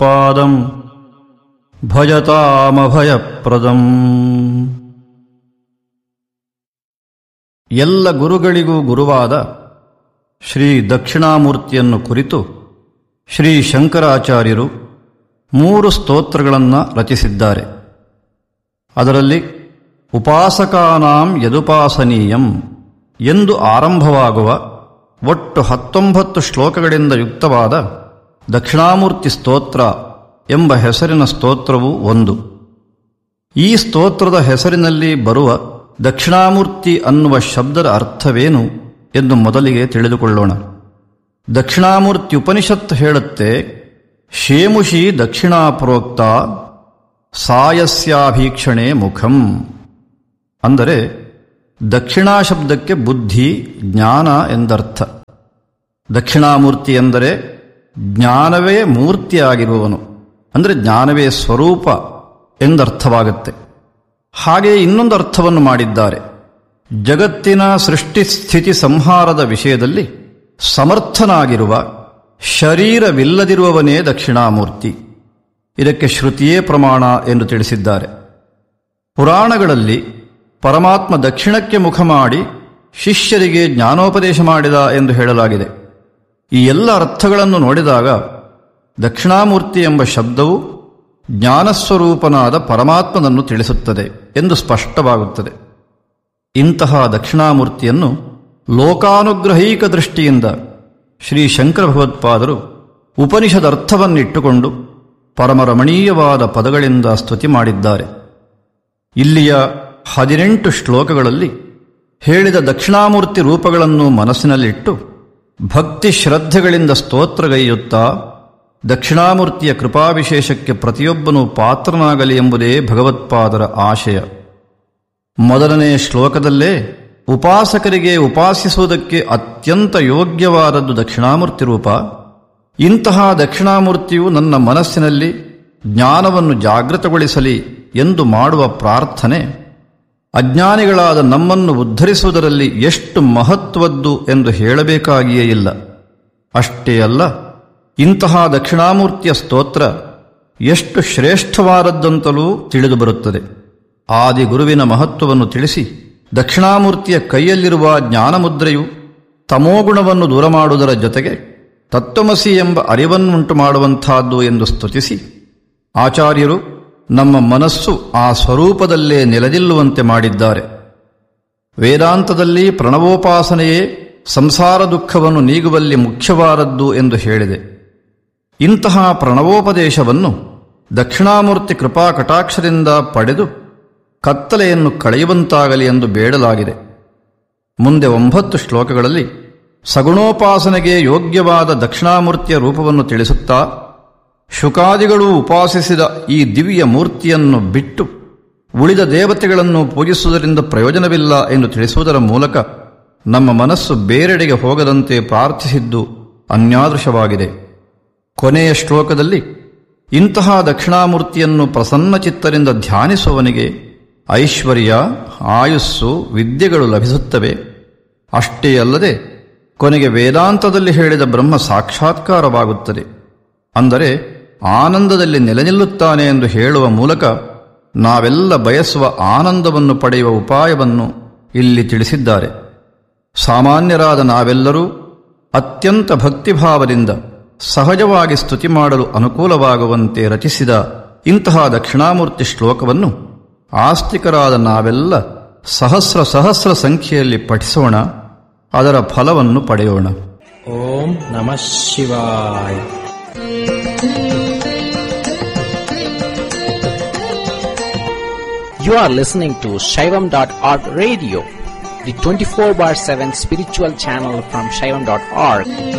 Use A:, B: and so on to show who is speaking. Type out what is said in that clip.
A: ಪಾದಂ ಭಜತಾಮಭಯಪ್ರದಂ ಎಲ್ಲ ಗುರುಗಳಿಗೂ ಗುರುವಾದ ಶ್ರೀ ದಕ್ಷಿಣಾಮೂರ್ತಿಯನ್ನು ಕುರಿತು ಶ್ರೀ ಶಂಕರಾಚಾರ್ಯರು ಮೂರು ಸ್ತೋತ್ರಗಳನ್ನು ರಚಿಸಿದ್ದಾರೆ ಅದರಲ್ಲಿ ಉಪಾಸಕಾನಾಂ ಯದುಪಾಸನೀಯಂ ಎಂದು ಆರಂಭವಾಗುವ ಒಟ್ಟು ಹತ್ತೊಂಬತ್ತು ಶ್ಲೋಕಗಳಿಂದ ಯುಕ್ತವಾದ ದಕ್ಷಿಣಾಮೂರ್ತಿ ಸ್ತೋತ್ರ ಎಂಬ ಹೆಸರಿನ ಸ್ತೋತ್ರವು ಒಂದು ಈ ಸ್ತೋತ್ರದ ಹೆಸರಿನಲ್ಲಿ ಬರುವ ದಕ್ಷಿಣಾಮೂರ್ತಿ ಅನ್ನುವ ಶಬ್ದದ ಅರ್ಥವೇನು ಎಂದು ಮೊದಲಿಗೆ ತಿಳಿದುಕೊಳ್ಳೋಣ ದಕ್ಷಿಣಾಮೂರ್ತಿ ಉಪನಿಷತ್ತು ಹೇಳುತ್ತೆ ಶೇಮುಷಿ ದಕ್ಷಿಣಾಪ್ರೋಕ್ತ ಸಾಯಸ್ಯಾಭೀಕ್ಷಣೆ ಮುಖಂ ಅಂದರೆ ದಕ್ಷಿಣಾ ಶಬ್ದಕ್ಕೆ ಬುದ್ಧಿ ಜ್ಞಾನ ಎಂದರ್ಥ ದಕ್ಷಿಣಾಮೂರ್ತಿ ಎಂದರೆ ಜ್ಞಾನವೇ ಮೂರ್ತಿಯಾಗಿರುವವನು ಅಂದರೆ ಜ್ಞಾನವೇ ಸ್ವರೂಪ ಎಂದರ್ಥವಾಗುತ್ತೆ ಹಾಗೆ ಇನ್ನೊಂದು ಅರ್ಥವನ್ನು ಮಾಡಿದ್ದಾರೆ ಜಗತ್ತಿನ ಸೃಷ್ಟಿ ಸ್ಥಿತಿ ಸಂಹಾರದ ವಿಷಯದಲ್ಲಿ ಸಮರ್ಥನಾಗಿರುವ ಶರೀರವಿಲ್ಲದಿರುವವನೇ ದಕ್ಷಿಣಾಮೂರ್ತಿ ಇದಕ್ಕೆ ಶ್ರುತಿಯೇ ಪ್ರಮಾಣ ಎಂದು ತಿಳಿಸಿದ್ದಾರೆ ಪುರಾಣಗಳಲ್ಲಿ ಪರಮಾತ್ಮ ದಕ್ಷಿಣಕ್ಕೆ ಮುಖ ಮಾಡಿ ಶಿಷ್ಯರಿಗೆ ಜ್ಞಾನೋಪದೇಶ ಮಾಡಿದ ಎಂದು ಹೇಳಲಾಗಿದೆ ಈ ಎಲ್ಲ ಅರ್ಥಗಳನ್ನು ನೋಡಿದಾಗ ದಕ್ಷಿಣಾಮೂರ್ತಿ ಎಂಬ ಶಬ್ದವು ಜ್ಞಾನಸ್ವರೂಪನಾದ ಪರಮಾತ್ಮನನ್ನು ತಿಳಿಸುತ್ತದೆ ಎಂದು ಸ್ಪಷ್ಟವಾಗುತ್ತದೆ ಇಂತಹ ದಕ್ಷಿಣಾಮೂರ್ತಿಯನ್ನು ಲೋಕಾನುಗ್ರಹೀಕ ದೃಷ್ಟಿಯಿಂದ ಶ್ರೀ ಶಂಕರ ಭಗವತ್ಪಾದರು ಉಪನಿಷದರ್ಥವನ್ನಿಟ್ಟುಕೊಂಡು ಪರಮರಮಣೀಯವಾದ ಪದಗಳಿಂದ ಸ್ತುತಿ ಮಾಡಿದ್ದಾರೆ ಇಲ್ಲಿಯ ಹದಿನೆಂಟು ಶ್ಲೋಕಗಳಲ್ಲಿ ಹೇಳಿದ ದಕ್ಷಿಣಾಮೂರ್ತಿ ರೂಪಗಳನ್ನು ಮನಸ್ಸಿನಲ್ಲಿಟ್ಟು ಭಕ್ತಿ ಶ್ರದ್ಧೆಗಳಿಂದ ಸ್ತೋತ್ರಗೈಯುತ್ತಾ ದಕ್ಷಿಣಾಮೂರ್ತಿಯ ಕೃಪಾವಿಶೇಷಕ್ಕೆ ಪ್ರತಿಯೊಬ್ಬನೂ ಪಾತ್ರನಾಗಲಿ ಎಂಬುದೇ ಭಗವತ್ಪಾದರ ಆಶಯ ಮೊದಲನೆಯ ಶ್ಲೋಕದಲ್ಲೇ ಉಪಾಸಕರಿಗೆ ಉಪಾಸಿಸುವುದಕ್ಕೆ ಅತ್ಯಂತ ಯೋಗ್ಯವಾದದ್ದು ದಕ್ಷಿಣಾಮೂರ್ತಿ ರೂಪ ಇಂತಹ ದಕ್ಷಿಣಾಮೂರ್ತಿಯು ನನ್ನ ಮನಸ್ಸಿನಲ್ಲಿ ಜ್ಞಾನವನ್ನು ಜಾಗೃತಗೊಳಿಸಲಿ ಎಂದು ಮಾಡುವ ಪ್ರಾರ್ಥನೆ ಅಜ್ಞಾನಿಗಳಾದ ನಮ್ಮನ್ನು ಉದ್ಧರಿಸುವುದರಲ್ಲಿ ಎಷ್ಟು ಮಹತ್ವದ್ದು ಎಂದು ಹೇಳಬೇಕಾಗಿಯೇ ಇಲ್ಲ ಅಷ್ಟೇ ಅಲ್ಲ ಇಂತಹ ದಕ್ಷಿಣಾಮೂರ್ತಿಯ ಸ್ತೋತ್ರ ಎಷ್ಟು ಶ್ರೇಷ್ಠವಾದದ್ದಂತಲೂ ತಿಳಿದುಬರುತ್ತದೆ ಆದಿ ಗುರುವಿನ ಮಹತ್ವವನ್ನು ತಿಳಿಸಿ ದಕ್ಷಿಣಾಮೂರ್ತಿಯ ಕೈಯಲ್ಲಿರುವ ಜ್ಞಾನಮುದ್ರೆಯು ತಮೋಗುಣವನ್ನು ದೂರ ಮಾಡುವುದರ ಜೊತೆಗೆ ತತ್ವಮಸಿ ಎಂಬ ಅರಿವನ್ನುಂಟು ಮಾಡುವಂತಹದ್ದು ಎಂದು ಸ್ತುತಿಸಿ ಆಚಾರ್ಯರು ನಮ್ಮ ಮನಸ್ಸು ಆ ಸ್ವರೂಪದಲ್ಲೇ ನೆಲೆದಿಲ್ಲುವಂತೆ ಮಾಡಿದ್ದಾರೆ ವೇದಾಂತದಲ್ಲಿ ಪ್ರಣವೋಪಾಸನೆಯೇ ಸಂಸಾರ ದುಃಖವನ್ನು ನೀಗುವಲ್ಲಿ ಮುಖ್ಯವಾದದ್ದು ಎಂದು ಹೇಳಿದೆ ಇಂತಹ ಪ್ರಣವೋಪದೇಶವನ್ನು ದಕ್ಷಿಣಾಮೂರ್ತಿ ಕೃಪಾ ಕಟಾಕ್ಷದಿಂದ ಪಡೆದು ಕತ್ತಲೆಯನ್ನು ಕಳೆಯುವಂತಾಗಲಿ ಎಂದು ಬೇಡಲಾಗಿದೆ ಮುಂದೆ ಒಂಬತ್ತು ಶ್ಲೋಕಗಳಲ್ಲಿ ಸಗುಣೋಪಾಸನೆಗೆ ಯೋಗ್ಯವಾದ ದಕ್ಷಿಣಾಮೂರ್ತಿಯ ರೂಪವನ್ನು ತಿಳಿಸುತ್ತಾ ಶುಕಾದಿಗಳು ಉಪಾಸಿಸಿದ ಈ ದಿವ್ಯ ಮೂರ್ತಿಯನ್ನು ಬಿಟ್ಟು ಉಳಿದ ದೇವತೆಗಳನ್ನು ಪೂಜಿಸುವುದರಿಂದ ಪ್ರಯೋಜನವಿಲ್ಲ ಎಂದು ತಿಳಿಸುವುದರ ಮೂಲಕ ನಮ್ಮ ಮನಸ್ಸು ಬೇರೆಡೆಗೆ ಹೋಗದಂತೆ ಪ್ರಾರ್ಥಿಸಿದ್ದು ಅನ್ಯಾದೃಶವಾಗಿದೆ ಕೊನೆಯ ಶ್ಲೋಕದಲ್ಲಿ ಇಂತಹ ದಕ್ಷಿಣಾಮೂರ್ತಿಯನ್ನು ಪ್ರಸನ್ನಚಿತ್ತರಿಂದ ಧ್ಯಾನಿಸುವವನಿಗೆ ಐಶ್ವರ್ಯ ಆಯುಸ್ಸು ವಿದ್ಯೆಗಳು ಲಭಿಸುತ್ತವೆ ಅಷ್ಟೇ ಅಲ್ಲದೆ ಕೊನೆಗೆ ವೇದಾಂತದಲ್ಲಿ ಹೇಳಿದ ಬ್ರಹ್ಮ ಸಾಕ್ಷಾತ್ಕಾರವಾಗುತ್ತದೆ ಅಂದರೆ ಆನಂದದಲ್ಲಿ ನೆಲೆನಿಲ್ಲುತ್ತಾನೆ ಎಂದು ಹೇಳುವ ಮೂಲಕ ನಾವೆಲ್ಲ ಬಯಸುವ ಆನಂದವನ್ನು ಪಡೆಯುವ ಉಪಾಯವನ್ನು ಇಲ್ಲಿ ತಿಳಿಸಿದ್ದಾರೆ ಸಾಮಾನ್ಯರಾದ ನಾವೆಲ್ಲರೂ ಅತ್ಯಂತ ಭಕ್ತಿಭಾವದಿಂದ ಸಹಜವಾಗಿ ಸ್ತುತಿ ಮಾಡಲು ಅನುಕೂಲವಾಗುವಂತೆ ರಚಿಸಿದ ಇಂತಹ ದಕ್ಷಿಣಾಮೂರ್ತಿ ಶ್ಲೋಕವನ್ನು ಆಸ್ತಿಕರಾದ ನಾವೆಲ್ಲ ಸಹಸ್ರ ಸಹಸ್ರ ಸಂಖ್ಯೆಯಲ್ಲಿ ಪಠಿಸೋಣ ಅದರ ಫಲವನ್ನು ಪಡೆಯೋಣ
B: ಓಂ ನಮಃ ಶಿವಾಯ You are listening to Shaivam.org radio, the 24 bar 7 spiritual channel from Shaivam.org.